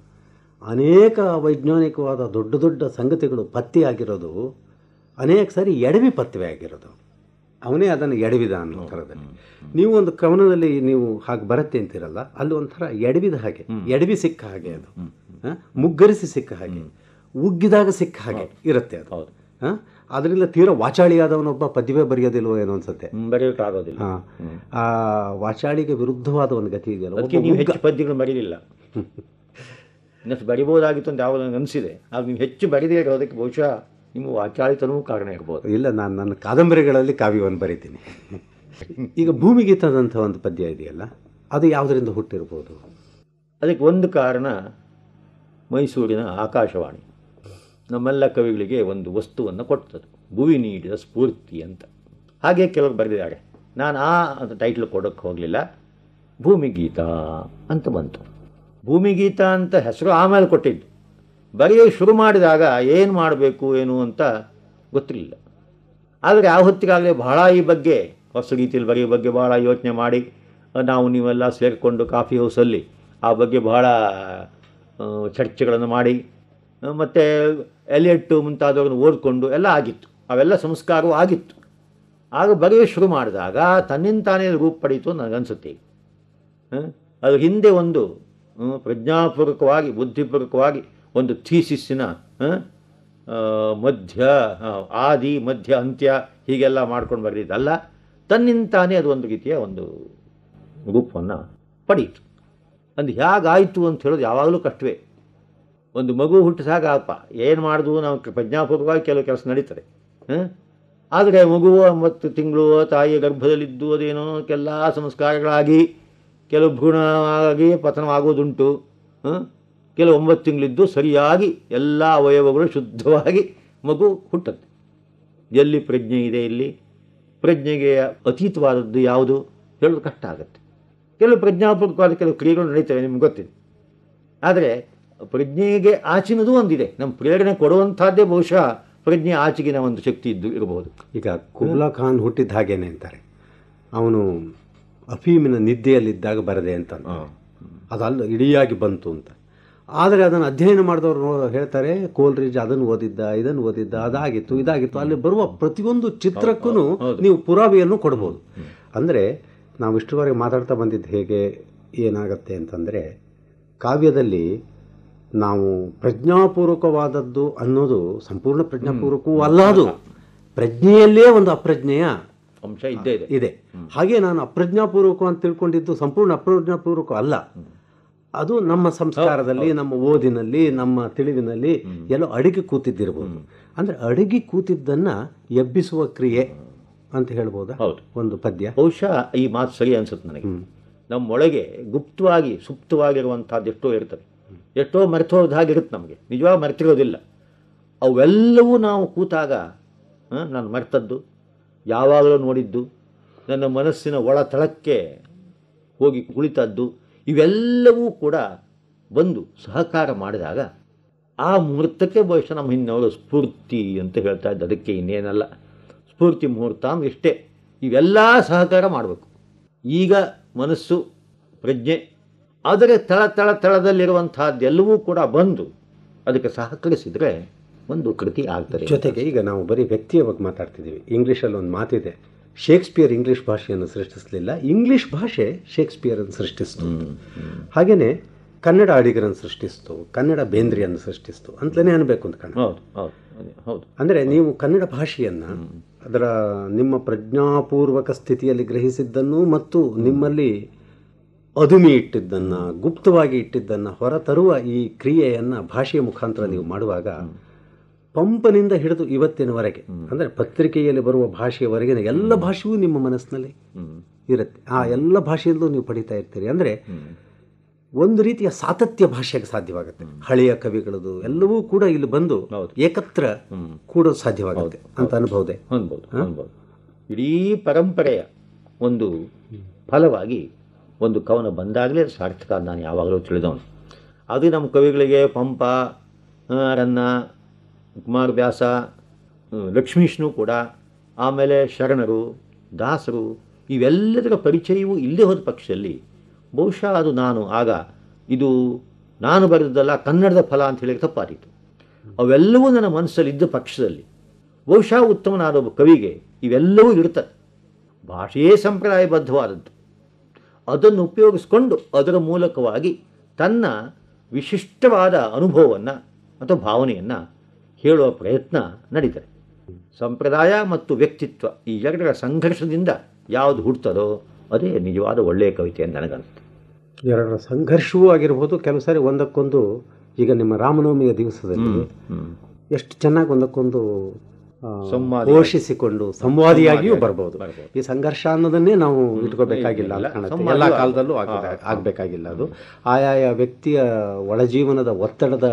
ಅನೇಕ ವೈಜ್ಞಾನಿಕವಾದ ದೊಡ್ಡ ದೊಡ್ಡ ಸಂಗತಿಗಳು ಪತ್ತೆ ಆಗಿರೋದು ಅನೇಕ ಸಾರಿ ಎಡವಿ ಪತ್ತೆ ಆಗಿರೋದು ಅವನೇ ಅದನ್ನು ಎಡವಿದ ಅನ್ನೋ ಥರದಲ್ಲಿ ನೀವು ಒಂದು ಕವನದಲ್ಲಿ ನೀವು ಹಾಗೆ ಬರುತ್ತೆ ಅಂತೀರಲ್ಲ ಅಲ್ಲಿ ಒಂಥರ ಎಡವಿದ ಹಾಗೆ ಎಡವಿ ಸಿಕ್ಕ ಹಾಗೆ ಅದು ಹ? ಮುಗ್ಗರಿಸಿ ಸಿಕ್ಕ ಹಾಗೆ ಉಗ್ಗಿದಾಗ ಸಿಕ್ಕ ಹಾಗೆ ಇರುತ್ತೆ ಅದು ಹೌದು. ಹ? ಅದರಿಂದ ತೀರಾ ವಾಚಾಳಿಯಾದವನೊಬ್ಬ ಪದ್ಯವೇ ಬರೆಯೋದಿಲ್ವೋ ಏನೋ ಅನ್ಸುತ್ತೆ ಹ್ಮ್, ಬರೆಯೋಕ್ಕಾಗೋದಿಲ್ಲ ಹಾ. ಆ ವಾಚಾಳಿಗೆ ವಿರುದ್ಧವಾದ ಒಂದು ಗತಿ ಇದೆಯಲ್ಲ ಅದಕ್ಕೆ ಒಬ್ಬ ನೀವು ಮುಗ್ಗ- ಹೆಚ್ಚು ಪದ್ಯಗಳು ಬರೀಲಿಲ್ಲ ಇನ್ನಷ್ಟು ಬರಿಬೋದಾಗಿತ್ತು ಅಂತ ಯಾವಾಗ ನನಗೆ ಅನಿಸಿದೆ ಆಗ ನೀವು ಹೆಚ್ಚು ಬರೀದೇ ಇರೋದಕ್ಕೆ ಬಹುಶಃ ನಿಮ್ಮ ವಾಚಾಳಿತನವೂ ಕಾರಣ ಇರ್ಬೋದು ಇಲ್ಲ ನಾನು ನನ್ನ ಕಾದಂಬರಿಗಳಲ್ಲಿ ಕಾವ್ಯವನ್ನು ಬರಿತೀನಿ ಈಗ ಭೂಮಿಗೀತದಂಥ ಒಂದು ಪದ್ಯ ಇದೆಯಲ್ಲ ಅದು ಯಾವುದರಿಂದ ಹುಟ್ಟಿರ್ಬೋದು ಅದಕ್ಕೆ ಒಂದು ಕಾರಣ ಮೈಸೂರಿನ ಆಕಾಶವಾಣಿ ನಮ್ಮೆಲ್ಲ ಕವಿಗಳಿಗೆ ಒಂದು ವಸ್ತುವನ್ನು ಕೊಡ್ತದೆ ಭುವಿ ನೀಡಿದ ಸ್ಫೂರ್ತಿ ಅಂತ ಹಾಗೆ ಕೆಲವರು ಬರೆದಿದ್ದಾರೆ ನಾನು ಆ ಅಂತ ಟೈಟ್ಲ್ ಕೊಡೋಕ್ಕೆ ಹೋಗಲಿಲ್ಲ ಭೂಮಿಗೀತ ಅಂತ ಬಂತು ಭೂಮಿಗೀತ ಅಂತ ಹೆಸರು ಆಮೇಲೆ ಕೊಟ್ಟಿದ್ದು ಬರೆಯೋ ಶುರು ಮಾಡಿದಾಗ ಏನು ಮಾಡಬೇಕು ಏನು ಅಂತ ಗೊತ್ತಿರಲಿಲ್ಲ ಆದರೆ ಆ ಹೊತ್ತಿಗಾಗಲೇ ಬಹಳ ಈ ಬಗ್ಗೆ ಹೊಸ ರೀತಿಯಲ್ಲಿ ಬರೆಯೋ ಬಗ್ಗೆ ಬಹಳ ಯೋಚನೆ ಮಾಡಿ ಅಹ್, ನಾವು ನೀವೆಲ್ಲ ಸೇರಿಕೊಂಡು ಕಾಫಿ ಹೌಸಲ್ಲಿ ಆ ಬಗ್ಗೆ ಬಹಳ ಅಹ್, ಚರ್ಚೆಗಳನ್ನು ಮಾಡಿ ಅಹ್, ಮತ್ತು ಎಲಿಯಟ್ಟು ಮುಂತಾದವ್ರನ್ನ ಓದ್ಕೊಂಡು ಎಲ್ಲ ಆಗಿತ್ತು ಅವೆಲ್ಲ ಸಂಸ್ಕಾರವೂ ಆಗಿತ್ತು ಆಗ ಬರೆಯೋ ಶುರು ಮಾಡಿದಾಗ ತನ್ನಿಂತಾನೇ ರೂಪ ಪಡೀತು ಅಂತ ನನಗನ್ಸುತ್ತೆ ಈಗ ಹ? ಅದ್ರ ಹಿಂದೆ ಒಂದು ಹ್ಮ್, ಪ್ರಜ್ಞಾಪೂರ್ವಕವಾಗಿ ಬುದ್ಧಿಪೂರ್ವಕವಾಗಿ ಒಂದು ಥೀಸಿಸ್ಸಿನ ಹ? ಆ, ಮಧ್ಯ ಆ, ಆದಿ ಮಧ್ಯ ಅಂತ್ಯ ಹೀಗೆಲ್ಲ ಮಾಡ್ಕೊಂಡು ಬರೆದಿದ್ದಲ್ಲ ತನ್ನಿಂತಾನೇ ಅದು ಒಂದು ರೀತಿಯ ಒಂದು ರೂಪವನ್ನು ಪಡೀತು ಅದು ಹೇಗಾಯಿತು ಅಂತ ಹೇಳೋದು ಯಾವಾಗಲೂ ಕಷ್ಟವೇ ಒಂದು ಮಗು ಹುಟ್ಟಿದಾಗ ಅಪ್ಪ ಏನು ಮಾಡಿದ್ವು ನಾವು ಪ್ರಜ್ಞಾಪೂರ್ವಕವಾಗಿ ಕೆಲವು ಕೆಲಸ ನಡೀತದೆ ಹಾಂ ಆದರೆ ಮಗುವು ಒಂಬತ್ತು ತಿಂಗಳು ತಾಯಿಯ ಗರ್ಭದಲ್ಲಿದ್ದು ಅದೇನೋ ಕೆಲ ಸಂಸ್ಕಾರಗಳಾಗಿ ಕೆಲವು ಭ್ರೂಣ ಆಗಿ ಪತನವಾಗೋದುಂಟು ಹಾಂ ಕೆಲವು ಒಂಬತ್ತು ತಿಂಗಳಿದ್ದು ಸರಿಯಾಗಿ ಎಲ್ಲ ಅವಯವಗಳು ಶುದ್ಧವಾಗಿ ಮಗು ಹುಟ್ಟುತ್ತೆ ಎಲ್ಲಿ ಪ್ರಜ್ಞೆ ಇದೆ ಇಲ್ಲಿ ಪ್ರಜ್ಞೆಗೆ ಅತೀತವಾದದ್ದು ಯಾವುದು ಹೇಳೋದು ಕಷ್ಟ ಆಗುತ್ತೆ ಕೆಲವು ಪ್ರಜ್ಞಾಪೂರ್ವಕವಾದ ಕೆಲವು ಕ್ರಿಯೆಗಳು ನಡೀತವೆ ನಿಮ್ಗೆ ಗೊತ್ತಿದೆ ಆದರೆ ಪ್ರಜ್ಞೆಗೆ ಆಚಿನದು ಒಂದಿದೆ ನಮ್ಮ ಪ್ರೇರಣೆ ಕೊಡುವಂಥದ್ದೇ ಬಹುಶಃ ಪ್ರಜ್ಞೆ ಆಚೆಗಿನ ಒಂದು ಶಕ್ತಿ ಇದ್ದು ಇರಬಹುದು ಈಗ ಕುಬ್ಲಾ ಖಾನ್ ಹುಟ್ಟಿದ ಹಾಗೇನೆ ಅಂತಾರೆ ಅವನು ಅಫೀಮಿನ ನಿದ್ದೆಯಲ್ಲಿದ್ದಾಗ ಬರದೆ ಅಂತ ಅದಲ್ಲ ಇಡಿಯಾಗಿ ಬಂತು ಅಂತ ಆದರೆ ಅದನ್ನು ಅಧ್ಯಯನ ಮಾಡಿದವರು ಹೇಳ್ತಾರೆ ಕೋಲ್ರಿಜ್ ಅದನ್ನು ಓದಿದ್ದ ಇದನ್ನು ಓದಿದ್ದ ಅದಾಗಿತ್ತು ಇದಾಗಿತ್ತು ಅಲ್ಲಿ ಬರುವ ಪ್ರತಿಯೊಂದು ಚಿತ್ರಕ್ಕೂ ನೀವು ಪುರಾವೆಯನ್ನು ಕೊಡ್ಬೋದು ಅಂದರೆ ನಾವು ಇಷ್ಟರವರೆಗೆ ಮಾತಾಡ್ತಾ ಬಂದಿದ್ದು ಹೇಗೆ ಏನಾಗತ್ತೆ ಅಂತಂದರೆ ಕಾವ್ಯದಲ್ಲಿ ನಾವು ಪ್ರಜ್ಞಾಪೂರ್ವಕವಾದದ್ದು ಅನ್ನೋದು ಸಂಪೂರ್ಣ ಪ್ರಜ್ಞಾಪೂರ್ವಕವೂ ಅಲ್ಲ ಅದು ಪ್ರಜ್ಞೆಯಲ್ಲೇ ಒಂದು ಅಪ್ರಜ್ಞೆಯ ಅಂಶ ಇದ್ದೇ ಇದೆ ಇದೆ ಹಾಗೆ ನಾನು ಅಪ್ರಜ್ಞಾಪೂರ್ವಕ ಅಂತ ತಿಳ್ಕೊಂಡಿದ್ದು ಸಂಪೂರ್ಣ ಅಪ್ರಜ್ಞಾಪೂರ್ವಕ ಅಲ್ಲ ಅದು ನಮ್ಮ ಸಂಸ್ಕಾರದಲ್ಲಿ ನಮ್ಮ ಓದಿನಲ್ಲಿ ನಮ್ಮ ತಿಳಿವಿನಲ್ಲಿ ಎಲ್ಲೋ ಅಡಿಗೆ ಕೂತಿದ್ದಿರ್ಬೋದು ಅಂದ್ರೆ ಅಡಿಗೆ ಕೂತಿದ್ದನ್ನ ಎಬ್ಬಿಸುವ ಕ್ರಿಯೆ ಅಂತ ಹೇಳ್ಬೋದಾ ಹೌದು ಒಂದು ಪದ್ಯ ಬಹುಶಃ ಈ ಮಾತು ಸರಿ ಅನ್ಸುತ್ತೆ ನನಗೆ ನಮ್ಮೊಳಗೆ ಗುಪ್ತವಾಗಿ ಸುಪ್ತವಾಗಿರುವಂಥದ್ದು ಎಷ್ಟೋ ಇರ್ತದೆ ಎಷ್ಟೋ ಮರೆತೋದ ಹಾಗೆ ಇರುತ್ತೆ ನಮಗೆ ನಿಜವಾಗಿ ಮರೆತಿರೋದಿಲ್ಲ ಅವೆಲ್ಲವೂ ನಾವು ಕೂತಾಗ ಆ, ನಾನು ಮರೆತದ್ದು ಯಾವಾಗಲೂ ನೋಡಿದ್ದು ನನ್ನ ಮನಸ್ಸಿನ ಒಳ ತಳಕ್ಕೆ ಹೋಗಿ ಕುಳಿತದ್ದು ಇವೆಲ್ಲವೂ ಕೂಡ ಬಂದು ಸಹಕಾರ ಮಾಡಿದಾಗ ಆ ಮುಹೂರ್ತಕ್ಕೆ ಬಹುಶಃ ನಮ್ಮ ಹಿಂದಿನವರು ಸ್ಫೂರ್ತಿ ಅಂತ ಹೇಳ್ತಾ ಇದ್ದು ಅದಕ್ಕೆ ಇನ್ನೇನಲ್ಲ ಸ್ಫೂರ್ತಿ ಮುಹೂರ್ತ ಅಂದ್ರೆ ಇಷ್ಟೇ ಇವೆಲ್ಲ ಸಹಕಾರ ಮಾಡಬೇಕು ಈಗ ಮನಸ್ಸು ಪ್ರಜ್ಞೆ ಅದರ ತಳ ತಳ ತಳದಲ್ಲಿರುವಂತಹದ್ದೆಲ್ಲವೂ ಕೂಡ ಬಂದು ಅದಕ್ಕೆ ಸಹಕರಿಸಿದರೆ ಒಂದು ಕೃತಿ ಆಗ್ತದೆ ಜೊತೆಗೆ ಈಗ ನಾವು ಬರೀ ವ್ಯಕ್ತಿಯ ಬಗ್ಗೆ ಮಾತಾಡ್ತಿದ್ದೀವಿ ಇಂಗ್ಲೀಷಲ್ಲಿ ಒಂದು ಮಾತಿದೆ ಶೇಕ್ಸ್ಪಿಯರ್ ಇಂಗ್ಲಿಷ್ ಭಾಷೆಯನ್ನು ಸೃಷ್ಟಿಸಲಿಲ್ಲ ಇಂಗ್ಲಿಷ್ ಭಾಷೆ ಶೇಕ್ಸ್ಪಿಯರನ್ನು ಸೃಷ್ಟಿಸ್ತು ಹಾಗೇನೆ ಕನ್ನಡ ಅಡಿಗರನ್ನು ಸೃಷ್ಟಿಸ್ತು ಕನ್ನಡ ಬೇಂದ್ರಿಯನ್ನು ಸೃಷ್ಟಿಸ್ತು ಅಂತಲೇ ಅನ್ಬೇಕು ಅಂತ ಕಾಣ ಹೌದು ಹೌದು ಅದೇ, ಹೌದು ಅಂದರೆ ನೀವು ಕನ್ನಡ ಭಾಷೆಯನ್ನು ಅದರ ನಿಮ್ಮ ಪ್ರಜ್ಞಾಪೂರ್ವಕ ಸ್ಥಿತಿಯಲ್ಲಿ ಗ್ರಹಿಸಿದ್ದನ್ನು ಮತ್ತು ನಿಮ್ಮಲ್ಲಿ ಅದುಮಿ ಇಟ್ಟಿದ್ದನ್ನು ಗುಪ್ತವಾಗಿ ಇಟ್ಟಿದ್ದನ್ನು ಹೊರತರುವ ಈ ಕ್ರಿಯೆಯನ್ನು ಭಾಷೆಯ ಮುಖಾಂತರ ನೀವು ಮಾಡುವಾಗ ಪಂಪನಿಂದ ಹಿಡಿದು ಇವತ್ತಿನವರೆಗೆ ಅಂದರೆ ಪತ್ರಿಕೆಯಲ್ಲಿ ಬರುವ ಭಾಷೆಯವರೆಗಿನ ಎಲ್ಲ ಭಾಷೆಯೂ ನಿಮ್ಮ ಮನಸ್ಸಿನಲ್ಲಿ ಹ್ಮ್. ಇರುತ್ತೆ ಆ ಎಲ್ಲ ಭಾಷೆಯಲ್ಲೂ ನೀವು ಪಡಿತಾ ಇರ್ತೀರಿ ಅಂದರೆ ಒಂದು ರೀತಿಯ ಸಾತತ್ಯ ಭಾಷೆಗೆ ಸಾಧ್ಯವಾಗುತ್ತೆ ಹಳೆಯ ಕವಿಗಳದು ಎಲ್ಲವೂ ಕೂಡ ಇಲ್ಲಿ ಬಂದು ಹೌದು. ಏಕತ್ರ ಕೂಡೋದು ಸಾಧ್ಯವಾಗುತ್ತೆ ಅಂತ ಅನುಭವದೆ ಅನ್ಬೋದು ಅನ್ಬೋದು ಇಡೀ ಪರಂಪರೆಯ ಒಂದು ಫಲವಾಗಿ ಒಂದು ಕವನ ಬಂದಾಗಲೇ ಅದು ಸಾರ್ಥಕ ಅಂತ ನಾನು ಯಾವಾಗಲೂ ತಿಳಿದವನು ಅದು ನಮ್ಮ ಕವಿಗಳಿಗೆ ಪಂಪ ಆ, ರನ್ನ ಕುಮಾರವ್ಯಾಸ ಆ, ಲಕ್ಷ್ಮೀಶ್ನು ಕೂಡ ಆಮೇಲೆ ಶರಣರು ದಾಸರು ಇವೆಲ್ಲದರ ಪರಿಚಯವೂ ಇಲ್ಲೇ ಹೋದ ಪಕ್ಷದಲ್ಲಿ ಬಹುಶಃ ಅದು ನಾನು ಆಗ ಇದು ನಾನು ಬರೆದಲ್ಲ ಕನ್ನಡದ ಫಲ ಅಂತ ಹೇಳಿ ತಪ್ಪಾದೀತು ಅವೆಲ್ಲವೂ ನನ್ನ ಮನಸ್ಸಲ್ಲಿ ಇದ್ದ ಪಕ್ಷದಲ್ಲಿ ಬಹುಶಃ ಉತ್ತಮನಾದ ಒಬ್ಬ ಕವಿಗೆ ಇವೆಲ್ಲವೂ ಇರ್ತದೆ ಭಾಷೆಯೇ ಸಂಪ್ರದಾಯಬದ್ಧವಾದದ್ದು ಅದನ್ನು ಉಪಯೋಗಿಸ್ಕೊಂಡು ಅದರ ಮೂಲಕವಾಗಿ ತನ್ನ ವಿಶಿಷ್ಟವಾದ ಅನುಭವವನ್ನು ಅಥವಾ ಭಾವನೆಯನ್ನು ಹೇಳುವ ಪ್ರಯತ್ನ ನಡೀತದೆ ಸಂಪ್ರದಾಯ ಮತ್ತು ವ್ಯಕ್ತಿತ್ವ ಈ ಎರಡರ ಸಂಘರ್ಷದಿಂದ ಯಾವುದು ಹುಡ್ತದೋ ಅದೇ ನಿಜವಾದ ಒಳ್ಳೆಯ ಕವಿತೆ ಅಂತ ನನಗನ್ಸುತ್ತೆ ಎರಡರ ಸಂಘರ್ಷವೂ ಆಗಿರ್ಬೋದು ಕೆಲವು ಸಾರಿ ಒಂದಕ್ಕೊಂದು ಈಗ ನಿಮ್ಮ ರಾಮನವಮಿಯ ದಿವಸದಲ್ಲಿ ಎಷ್ಟು ಚೆನ್ನಾಗಿ ಒಂದಕ್ಕೊಂದು ಆ, ಸಂವಾದಿ. ಪೋಷಿಸಿಕೊಂಡು ಸಂವಾದಿಯಾಗಿಯೂ ಬರ್ಬೋದು ಬರ್ಬೋದು. ಈ ಸಂಘರ್ಷ ಅನ್ನೋದನ್ನೇ ನಾವು ಇಟ್ಕೋಬೇಕಾಗಿಲ್ಲ ಅಂತ ಇಲ್ಲ, ಕಾಣುತ್ತೆ ಸಂವಾದಿ ಎಲ್ಲ ಆಗ್ಬೋದು. ಕಾಲದಲ್ಲೂ ಹಾ, ಆಗ ಹಾ. ಆಗಬೇಕಾಗಿಲ್ಲ ಅದು ಆಯಾಯ ವ್ಯಕ್ತಿಯ ಒಳಜೀವನದ ಒತ್ತಡದ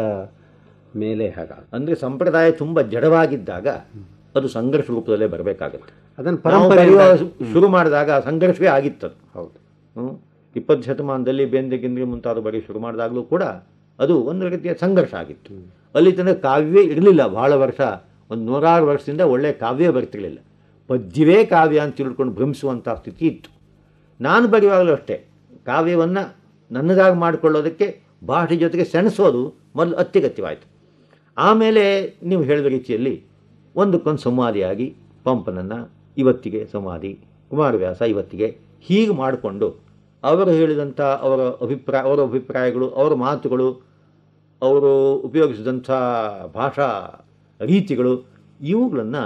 ಮೇಲೆ ಹಾಗ ಅಂದರೆ ಸಂಪ್ರದಾಯ ತುಂಬ ಜಡವಾಗಿದ್ದಾಗ ಅದು ಸಂಘರ್ಷ ರೂಪದಲ್ಲೇ ಬರಬೇಕಾಗುತ್ತೆ ಅದನ್ನು ನಾವು ಪರಂಪರೆ ಬರೆಯುವ ಶುರು ಮಾಡಿದಾಗ ಸಂಘರ್ಷವೇ ಆಗಿತ್ತು ಹೌದು ಹ್ಮ್. ಇಪ್ಪತ್ತು ಶತಮಾನದಲ್ಲಿ ಬೇಂದ್ರೆ ಗಿಂದ್ರೆ ಮುಂತಾದ ಬರೆಯ ಶುರು ಮಾಡಿದಾಗಲೂ ಕೂಡ ಅದು ಒಂದು ರೀತಿಯ ಸಂಘರ್ಷ ಆಗಿತ್ತು ಅಲ್ಲಿ ತನಕ ಕಾವ್ಯವೇ ಇರಲಿಲ್ಲ ಬಹಳ ವರ್ಷ ಒಂದು ನೂರಾರು ವರ್ಷದಿಂದ ಒಳ್ಳೆಯ ಕಾವ್ಯ ಬರ್ತಿರಲಿಲ್ಲ ಪದ್ಯವೇ ಕಾವ್ಯ ಅಂತ ತಿಳ್ಕೊಂಡು ಭ್ರಮಿಸುವಂಥ ಸ್ಥಿತಿ ಇತ್ತು ನಾನು ಬರೆಯುವಾಗಲೂ ಅಷ್ಟೇ ಕಾವ್ಯವನ್ನು ನನ್ನದಾಗಿ ಮಾಡಿಕೊಳ್ಳೋದಕ್ಕೆ ಭಾಷೆ ಜೊತೆಗೆ ಸೆಣಸೋದು ಮೊದಲು ಅತ್ಯಗತ್ಯವಾಯಿತು ಆಮೇಲೆ ನೀವು ಹೇಳಿದ ರೀತಿಯಲ್ಲಿ ಒಂದಕ್ಕೊಂದು ಸಂವಾದಿಯಾಗಿ ಪಂಪನನ್ನು ಇವತ್ತಿಗೆ ಸಂವಾದಿ ಕುಮಾರವ್ಯಾಸ ಇವತ್ತಿಗೆ ಹೀಗೆ ಮಾಡಿಕೊಂಡು ಅವರು ಹೇಳಿದಂಥ ಅವರ ಅಭಿಪ್ರಾಯ ಅವರ ಅಭಿಪ್ರಾಯಗಳು ಅವರ ಮಾತುಗಳು ಅವರು ಉಪಯೋಗಿಸಿದಂಥ ಭಾಷಾ ರೀತಿಗಳು ಇವುಗಳನ್ನು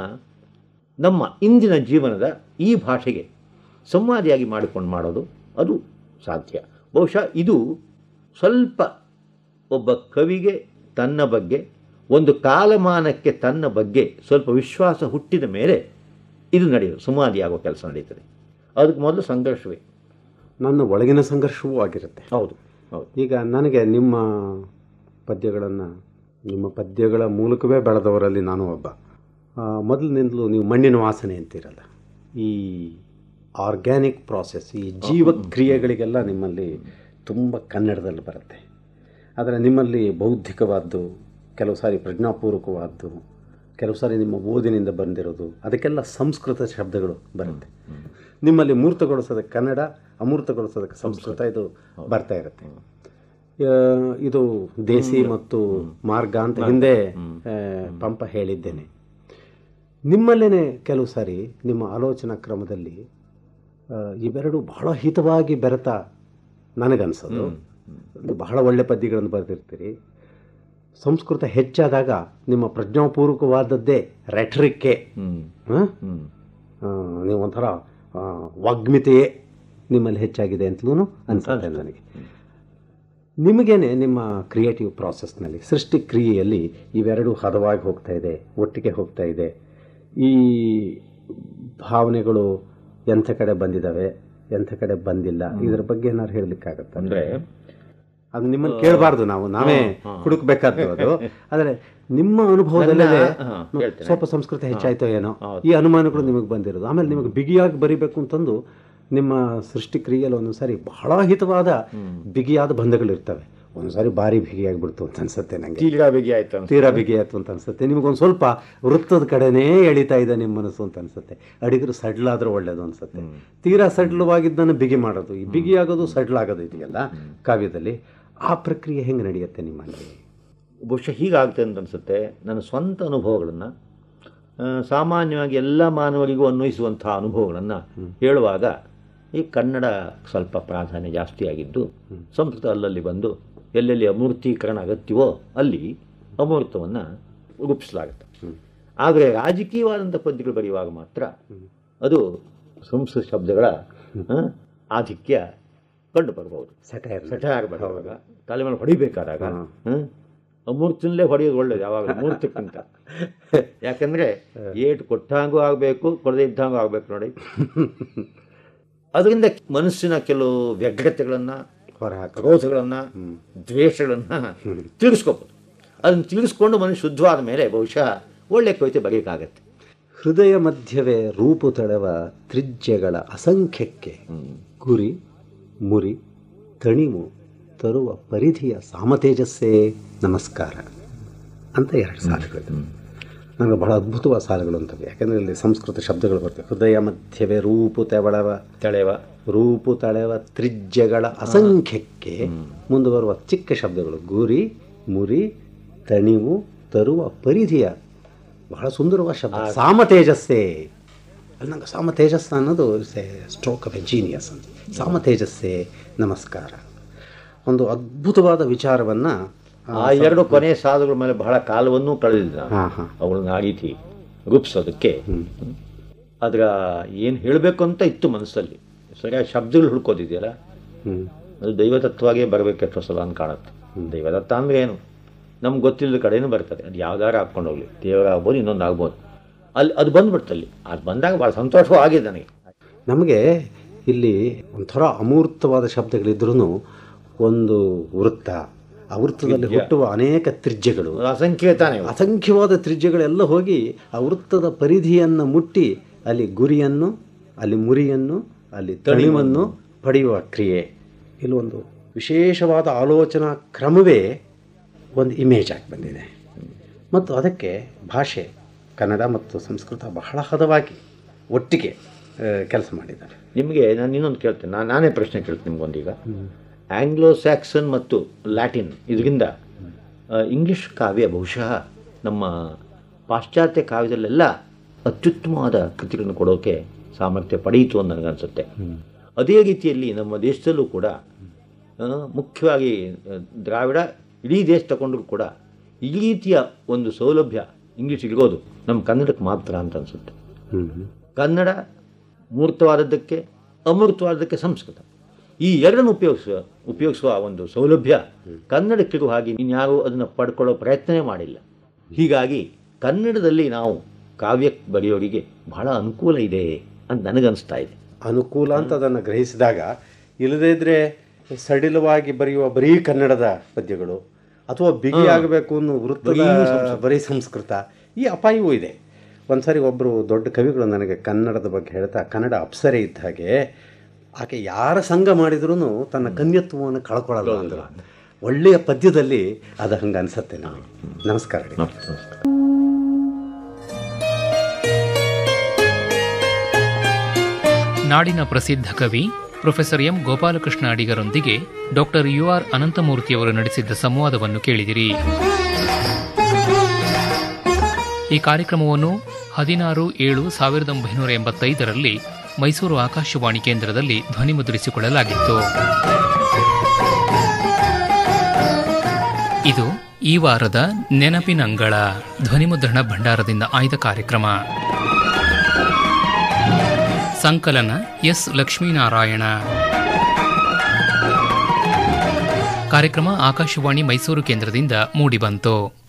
ನಮ್ಮ ಇಂದಿನ ಜೀವನದ ಈ ಭಾಷೆಗೆ ಸಂವಾದಿಯಾಗಿ ಮಾಡಿಕೊಂಡು ಮಾಡೋದು ಅದು ಸಾಧ್ಯ ಬಹುಶಃ ಇದು ಸ್ವಲ್ಪ ಒಬ್ಬ ಕವಿಗೆ ತನ್ನ ಬಗ್ಗೆ ಒಂದು ಕಾಲಮಾನಕ್ಕೆ ತನ್ನ ಬಗ್ಗೆ ಸ್ವಲ್ಪ ವಿಶ್ವಾಸ ಹುಟ್ಟಿದ ಮೇಲೆ ಇದು ನಡೆಯೋದು ಸಂವಾದಿಯಾಗುವ ಕೆಲಸ ನಡೀತದೆ ಅದಕ್ಕೆ ಮೊದಲು ಸಂಘರ್ಷವೇ ನನ್ನ ಒಳಗಿನ ಸಂಘರ್ಷವೂ ಆಗಿರುತ್ತೆ ಹೌದು ಹೌದು ಈಗ ನನಗೆ ನಿಮ್ಮ ಪದ್ಯಗಳನ್ನು ನಿಮ್ಮ ಪದ್ಯಗಳ ಮೂಲಕವೇ ಬೆಳೆದವರಲ್ಲಿ ನಾನು ಒಬ್ಬ ಆ, ಮೊದಲಿನಿಂದಲೂ ನೀವು ಮಣ್ಣಿನ ವಾಸನೆ ಅಂತೀರಲ್ಲ ಈ ಆರ್ಗ್ಯಾನಿಕ್ ಪ್ರಾಸೆಸ್ ಈ ಜೀವಕ್ರಿಯೆಗಳಿಗೆಲ್ಲ ನಿಮ್ಮಲ್ಲಿ ತುಂಬ ಕನ್ನಡದಲ್ಲಿ ಬರುತ್ತೆ ಆದರೆ ನಿಮ್ಮಲ್ಲಿ ಬೌದ್ಧಿಕವಾದ್ದು ಕೆಲವು ಸಾರಿ ಪ್ರಜ್ಞಾಪೂರ್ವಕವಾದ್ದು ಕೆಲವು ಸಾರಿ ನಿಮ್ಮ ಓದಿನಿಂದ ಬಂದಿರೋದು ಅದಕ್ಕೆಲ್ಲ ಸಂಸ್ಕೃತ ಶಬ್ದಗಳು ಬರುತ್ತೆ ನಿಮ್ಮಲ್ಲಿ ಮೂರ್ತಗೊಳಿಸೋದಕ್ಕೆ ಕನ್ನಡ ಅಮೂರ್ತಗೊಳಿಸೋದಕ್ಕೆ ಸಂಸ್ಕೃತ ಇದು ಬರ್ತಾ ಇರುತ್ತೆ ಆ, ಇದು ದೇಸಿ ಮತ್ತು ಮಾರ್ಗ ಅಂತ ಹಿಂದೆ ಆ, ಪಂಪ ಹೇಳಿದ್ದೇನೆ ನಿಮ್ಮಲ್ಲೇ ಕೆಲವು ಸಾರಿ ನಿಮ್ಮ ಆಲೋಚನಾ ಕ್ರಮದಲ್ಲಿ ಆ, ಇವೆರಡು ಬಹಳ ಹಿತವಾಗಿ ಬೆರೆತ ನನಗನ್ಸೋದು ಒಂದು ಬಹಳ ಒಳ್ಳೆ ಪದ್ಯಗಳನ್ನು ಬರೆದಿರ್ತೀರಿ ಸಂಸ್ಕೃತ ಹೆಚ್ಚಾದಾಗ ನಿಮ್ಮ ಪ್ರಜ್ಞಾಪೂರ್ವಕವಾದದ್ದೇ ರೆಟ್ರಿಕ್ಕೆ ಹ್ಞೂ ಹ್ಞೂ ನೀವು ಒಂಥರ ಆ, ವಾಗ್ಮಿತೆಯೇ ನಿಮ್ಮಲ್ಲಿ ಹೆಚ್ಚಾಗಿದೆ ಅಂತಲೂ ಅನ್ಸುತ್ತೆ ನನಗೆ ನಿಮಗೇನೆ ನಿಮ್ಮ ಕ್ರಿಯೇಟಿವ್ ಪ್ರಾಸೆಸ್ನಲ್ಲಿ ಸೃಷ್ಟಿ ಕ್ರಿಯೆಯಲ್ಲಿ ಇವೆರಡು ಹದವಾಗಿ ಹೋಗ್ತಾ ಇದೆ ಒಟ್ಟಿಗೆ ಹೋಗ್ತಾ ಇದೆ ಈ ಭಾವನೆಗಳು ಎಂಥ ಕಡೆ ಬಂದಿದ್ದಾವೆ ಎಂಥ ಕಡೆ ಬಂದಿಲ್ಲ ಇದ್ರ ಬಗ್ಗೆ ಏನಾದ್ರು ಹೇಳಲಿಕ್ಕಾಗತ್ತೆ ಅಂದರೆ ಅದು ನಿಮ್ಮನ್ನು ಕೇಳಬಾರ್ದು ನಾವು ನಾವೇ ಹುಡುಕ್ಬೇಕಾದ್ದು ಅದು ಆದರೆ ನಿಮ್ಮ ಅನುಭವದಲ್ಲೇ ಹಾ, ಹೇಳ್ತೇನೆ. ಸ್ವಲ್ಪ ಸಂಸ್ಕೃತ ಹೆಚ್ಚಾಯ್ತೋ ಏನೋ ಈ ಅನುಮಾನಗಳು ನಿಮಗೆ ಬಂದಿರೋದು ಆಮೇಲೆ ನಿಮಗೆ ಬಿಗಿಯಾಗಿ ಬರಿಬೇಕು ಅಂತಂದು ನಿಮ್ಮ ಸೃಷ್ಟಿ ಕ್ರಿಯೆಯಲ್ಲಿ ಒಂದೊಂದ್ಸಾರಿ ಬಹಳ ಹಿತವಾದ ಬಿಗಿಯಾದ ಬಂಧಗಳಿರ್ತವೆ ಒಂದ್ಸಾರಿ ಭಾರಿ ಬಿಗಿಯಾಗಿಬಿಡ್ತು ಅಂತ ಅನ್ಸುತ್ತೆ ನನಗೆ ತೀರಾ ಬಿಗಿ ಆಯ್ತು ಅಂತ ತೀರಾ ಬಿಗಿಯಾಯ್ತು ಅಂತ ಅನ್ಸುತ್ತೆ ನಿಮಗೊಂದು ಸ್ವಲ್ಪ ವೃತ್ತದ ಕಡೆನೇ ಎಳಿತಾ ಇದೆ ನಿಮ್ಮ ಮನಸ್ಸು ಅಂತ ಅನ್ಸುತ್ತೆ ಅಡಿಗರು ಸಡ್ಲಾದ್ರೆ ಒಳ್ಳೇದು ಅನ್ಸುತ್ತೆ ತೀರಾ ಸಡ್ಲವಾಗಿದ್ದನ್ನು ಬಿಗಿ ಮಾಡೋದು ಈ ಬಿಗಿಯಾಗೋದು ಸಡ್ಲಾಗೋದು ಇದೆಯಲ್ಲ ಕಾವ್ಯದಲ್ಲಿ ಆ ಪ್ರಕ್ರಿಯೆ ಹೆಂಗೆ ನಡೆಯುತ್ತೆ ನಿಮ್ಮಲ್ಲಿ ಬಹುಶಃ ಹೀಗಾಗ್ತದೆ ಅಂತ ಅನಿಸುತ್ತೆ ನನ್ನ ಸ್ವಂತ ಅನುಭವಗಳನ್ನು ಸಾಮಾನ್ಯವಾಗಿ ಎಲ್ಲ ಮಾನವರಿಗೂ ಅನ್ವಯಿಸುವಂಥ ಅನುಭವಗಳನ್ನು ಹೇಳುವಾಗ ಈ ಕನ್ನಡ ಸ್ವಲ್ಪ ಪ್ರಾಧಾನ್ಯ ಜಾಸ್ತಿ ಆಗಿದ್ದು ಸಂಸ್ಕೃತ ಅಲ್ಲಲ್ಲಿ ಬಂದು ಎಲ್ಲೆಲ್ಲಿ ಅಮೂರ್ತೀಕರಣ ಅಗತ್ಯವೋ ಅಲ್ಲಿ ಅಮೂರ್ತವನ್ನು ರೂಪಿಸಲಾಗುತ್ತೆ ಆದರೆ ರಾಜಕೀಯವಾದಂಥ ಪದ್ಯಗಳು ಬರೆಯುವಾಗ ಮಾತ್ರ ಅದು ಸಂಸ್ಕೃತ ಶಬ್ದಗಳ ಆ, ಆಧಿಕ್ಯ ಕಂಡು ಬರ್ಬೋದು ಸೆಟೈರ್ ಸೆಟೈರ್ ಬರುವಾಗ ತಲೆ ಮೇಲೆ ಹೊಡಿಬೇಕಾದಾಗ ಹ್ಮ್? ಅಮೂರ್ತನಲ್ಲೇ ಹೊಡೆಯೋದು ಒಳ್ಳೇದು ಯಾವಾಗ ಮೂರ್ತಕ್ಕಿಂತ ಯಾಕಂದ್ರೆ ಏಟು ಕೊಟ್ಟಂಗೂ ಆಗಬೇಕು ಕೊಡದೇ ಇದ್ದಂಗೂ ಆಗಬೇಕು ನೋಡಿ ಅದರಿಂದ ಮನಸ್ಸಿನ ಕೆಲವು ವ್ಯಗ್ರತೆಗಳನ್ನು ಹೊರಹಾಕ ಕ್ರೋಧಗಳನ್ನು ದ್ವೇಷಗಳನ್ನು ತಿಳಿಸ್ಕೋಬೋದು ಅದನ್ನು ತಿಳಿಸ್ಕೊಂಡು ಮನುಷ್ಯ ಶುದ್ಧವಾದ ಮೇಲೆ ಬಹುಶಃ ಒಳ್ಳೆ ಕವಿತೆ ಬರೆಯೋಕ್ಕಾಗತ್ತೆ ಹೃದಯ ಮಧ್ಯವೇ ರೂಪು ತಳೆವ ತ್ರಿಜ್ಯಗಳ ಅಸಂಖ್ಯಕ್ಕೆ ಗುರಿ ಮುರಿ ತಣಿವು ತರುವ ಪರಿಧಿಯ ಸಾಮತೇಜಸ್ಸೇ ನಮಸ್ಕಾರ ಅಂತ ಎರಡು ಸಾಲುಗಳಿದೆ ನನಗೆ ಬಹಳ ಅದ್ಭುತವಾದ ಸಾಲುಗಳು ಅಂತವೆ ಯಾಕಂದರೆ ಇಲ್ಲಿ ಸಂಸ್ಕೃತ ಶಬ್ದಗಳು ಬರ್ತವೆ ಹೃದಯ ಮಧ್ಯವೇ ರೂಪು ತೆವಳವ ತಳೆವ ರೂಪು ತಳೆವ ತ್ರಿಜ್ಯಗಳ ಅಸಂಖ್ಯಕ್ಕೆ ಮುಂದುವರುವ ಚಿಕ್ಕ ಶಬ್ದಗಳು ಗುರಿ ಮುರಿ ತಣಿವು ತರುವ ಪರಿಧಿಯ ಬಹಳ ಸುಂದರವಾದ ಶಬ್ದ ಸಾಮತೇಜಸ್ಸೇ ಅಲ್ಲಿ ನಂಗೆ ಸಾಮತೇಜಸ್ ಅನ್ನೋದು ಸ್ಟ್ರೋಕ್ ಆಫ್ ಎ ಜೀನಿಯಸ್ ಅಂತ ಸಾಮತೇಜಸ್ಸೇ ನಮಸ್ಕಾರ ಒಂದು ಅದ್ಭುತವಾದ ವಿಚಾರವನ್ನು ಆ ಎರಡು ಕೊನೆ ಸಾಧುಗಳ ಮೇಲೆ ಬಹಳ ಕಾಲವನ್ನೂ ಕಳೆದಿದ್ದ ನಾನು. ಹಾಂ ಹಾಂ ಅವುಗಳನ್ನ ಆ ರೀತಿ ರೂಪಿಸೋದಕ್ಕೆ ಅದರ ಏನು ಹೇಳಬೇಕು ಅಂತ ಇತ್ತು ಮನಸ್ಸಲ್ಲಿ ಸರಿಯಾಗಿ ಶಬ್ದಗಳು ಹುಡ್ಕೋದಿದೆಯಲ್ಲ ಹ್ಞೂ ಅದು ದೈವತತ್ವಾಗೇ ಬರಬೇಕು ಎಷ್ಟೋ ಸಲ ಅಂತ ಕಾಣುತ್ತೆ ದೈವದತ್ತ ಅಂದರೆ ಏನು ನಮ್ಗೆ ಗೊತ್ತಿಲ್ಲದ ಕಡೆನೂ ಬರ್ತದೆ ಅದು ಯಾವ್ದಾರು ಹಾಕ್ಕೊಂಡು ಹೋಗ್ಲಿ ದೇವರ ಆಗ್ಬೋದು ಇನ್ನೊಂದು ಆಗ್ಬೋದು ಅಲ್ಲಿ ಅದು ಬಂದ್ಬಿಡ್ತು ಅಲ್ಲಿ ಅದು ಬಂದಾಗ ಭಾಳ ಸಂತೋಷವೂ ಆಗಿದೆ ನನಗೆ ನಮಗೆ ಇಲ್ಲಿ ಒಂಥರ ಅಮೂರ್ತವಾದ ಶಬ್ದಗಳಿದ್ರೂ ಒಂದು ವೃತ್ತ ಆ ವೃತ್ತದಲ್ಲಿ ಹುಟ್ಟುವ ಅನೇಕ ತ್ರಿಜ್ಯಗಳು ಅದು ಅಸಂಖ್ಯೇತಾನೆ ಇವು. ಅಸಂಖ್ಯವಾದ ತ್ರಿಜ್ಯಗಳೆಲ್ಲ ಹೋಗಿ ಆ ವೃತ್ತದ ಪರಿಧಿಯನ್ನು ಮುಟ್ಟಿ ಅಲ್ಲಿ ಗುರಿಯನ್ನು ಅಲ್ಲಿ ಮುರಿಯನ್ನು ಅಲ್ಲಿ ತಣಿವನ್ನು ಪಡೆಯುವ ಕ್ರಿಯೆ ಇಲ್ಲಿ ಒಂದು ವಿಶೇಷವಾದ ಆಲೋಚನಾ ಕ್ರಮವೇ ಒಂದು ಇಮೇಜ್ ಆಗಿ ಬಂದಿದೆ ಮತ್ತು ಅದಕ್ಕೆ ಭಾಷೆ ಕನ್ನಡ ಮತ್ತು ಸಂಸ್ಕೃತ ಬಹಳ ಹದವಾಗಿ ಒಟ್ಟಿಗೆ ಕೆಲಸ ಮಾಡಿದ್ದಾರೆ ನಿಮಗೆ ನಾನು ಇನ್ನೊಂದು ಕೇಳ್ತೇನೆ ನಾನು ನಾನೇ ಪ್ರಶ್ನೆ ಕೇಳ್ತೀನಿ ನಿಮ್ಗೊಂದೀಗ ಆಂಗ್ಲೋ ಸ್ಯಾಕ್ಸನ್ ಮತ್ತು ಲ್ಯಾಟಿನ್ ಇದರಿಂದ ಆ, ಇಂಗ್ಲಿಷ್ ಕಾವ್ಯ ಬಹುಶಃ ನಮ್ಮ ಪಾಶ್ಚಾತ್ಯ ಕಾವ್ಯದಲ್ಲೆಲ್ಲ ಅತ್ಯುತ್ತಮವಾದ ಕೃತಿಗಳನ್ನು ಕೊಡೋಕೆ ಸಾಮರ್ಥ್ಯ ಪಡೆಯಿತು ಅಂತ ನನಗನ್ಸುತ್ತೆ ಅದೇ ರೀತಿಯಲ್ಲಿ ನಮ್ಮ ದೇಶದಲ್ಲೂ ಕೂಡ ಆ, ಮುಖ್ಯವಾಗಿ ಆ, ದ್ರಾವಿಡ ಇಡೀ ದೇಶ ತಗೊಂಡ್ರು ಕೂಡ ಈ ರೀತಿಯ ಒಂದು ಸೌಲಭ್ಯ ಇಂಗ್ಲೀಷ್ ಇರೋದು ನಮ್ಮ ಕನ್ನಡಕ್ಕೆ ಮಾತ್ರ ಅಂತ ಅನಿಸುತ್ತೆ ಕನ್ನಡ ಮೂರ್ತವಾದದ್ದಕ್ಕೆ ಅಮೂರ್ತವಾದದ್ದಕ್ಕೆ ಸಂಸ್ಕೃತ ಈ ಎರಡನ್ನು ಉಪಯೋಗಿಸುವ ಉಪಯೋಗಿಸುವ ಒಂದು ಸೌಲಭ್ಯ ಕನ್ನಡಕ್ಕಿರುವ ಹಾಗೆ ಇನ್ಯಾರೂ ಅದನ್ನು ಪಡ್ಕೊಳ್ಳೋ ಪ್ರಯತ್ನವೇ ಮಾಡಿಲ್ಲ ಹೀಗಾಗಿ ಕನ್ನಡದಲ್ಲಿ ನಾವು ಕಾವ್ಯ ಬರೆಯೋರಿಗೆ ಬಹಳ ಅನುಕೂಲ ಇದೆ ಅಂತ ನನಗನ್ನಿಸ್ತಾ ಇದೆ ಅನುಕೂಲ ಅಂತ ಅದನ್ನು ಗ್ರಹಿಸಿದಾಗ ಇಲ್ಲದೇ ಇದ್ರೆ ಸಡಿಲವಾಗಿ ಬರೆಯುವ ಬರೀ ಕನ್ನಡದ ಪದ್ಯಗಳು ಅಥವಾ ಬಿಗಿಯಾಗಬೇಕು ಅನ್ನೋ ವೃತ್ತದ ಬರೀ ಸಂಸ್ಕೃತ ಈ ಅಪಾಯವೂ ಇದೆ ಒಂದ್ಸರಿ ಒಬ್ಬರು ದೊಡ್ಡ ಕವಿಗಳು ನನಗೆ ಕನ್ನಡದ ಬಗ್ಗೆ ಹೇಳ್ತಾ ಕನ್ನಡ ಅಪ್ಸರೆ ಇದ್ದ ಹಾಗೆ ಆಕೆ ಯಾರ ಸಂಘ ಮಾಡಿದ್ರೂ ತನ್ನ ಕನ್ಯತ್ವವನ್ನು ಕಳ್ಕೊಳ್ಳಲ್ಲ ಅಂದರು ಒಳ್ಳೆಯ ಪದ್ಯದಲ್ಲಿ ಅದು ಹಂಗೆ ಅನ್ಸತ್ತೆ ನನಗೆ ನಮಸ್ಕಾರ ರೀ. ನಾಡಿನ ಪ್ರಸಿದ್ಧ ಕವಿ ಪ್ರೊಫೆಸರ್ ಎಂ ಗೋಪಾಲಕೃಷ್ಣ ಅಡಿಗರೊಂದಿಗೆ ಡಾಕ್ಟರ್ ಯು ಆರ್ ಅನಂತಮೂರ್ತಿಯವರು ನಡೆಸಿದ್ದ ಸಂವಾದವನ್ನು ಕೇಳಿದಿರಿ ಈ ಕಾರ್ಯಕ್ರಮವನ್ನು ಹದಿನಾರು ಏಳು ಸಾವಿರದ ಒಂಬೈನೂರ ಎಂಬತ್ತೈದರಲ್ಲಿ ಮೈಸೂರು ಆಕಾಶವಾಣಿ ಕೇಂದ್ರದಲ್ಲಿ ಧ್ವನಿಮುದ್ರಿಸಿಕೊಳ್ಳಲಾಗಿತ್ತು ಇದು ಈ ವಾರದ ನೆನಪಿನಂಗಳ ಧ್ವನಿಮುದ್ರಣ ಭಂಡಾರದಿಂದ ಆಯ್ದ ಕಾರ್ಯಕ್ರಮ ಸಂಕಲನ ಎಸ್ ಲಕ್ಷ್ಮೀನಾರಾಯಣ ಕಾರ್ಯಕ್ರಮ ಆಕಾಶವಾಣಿ ಮೈಸೂರು ಕೇಂದ್ರದಿಂದ ಮೂಡಿಬಂತು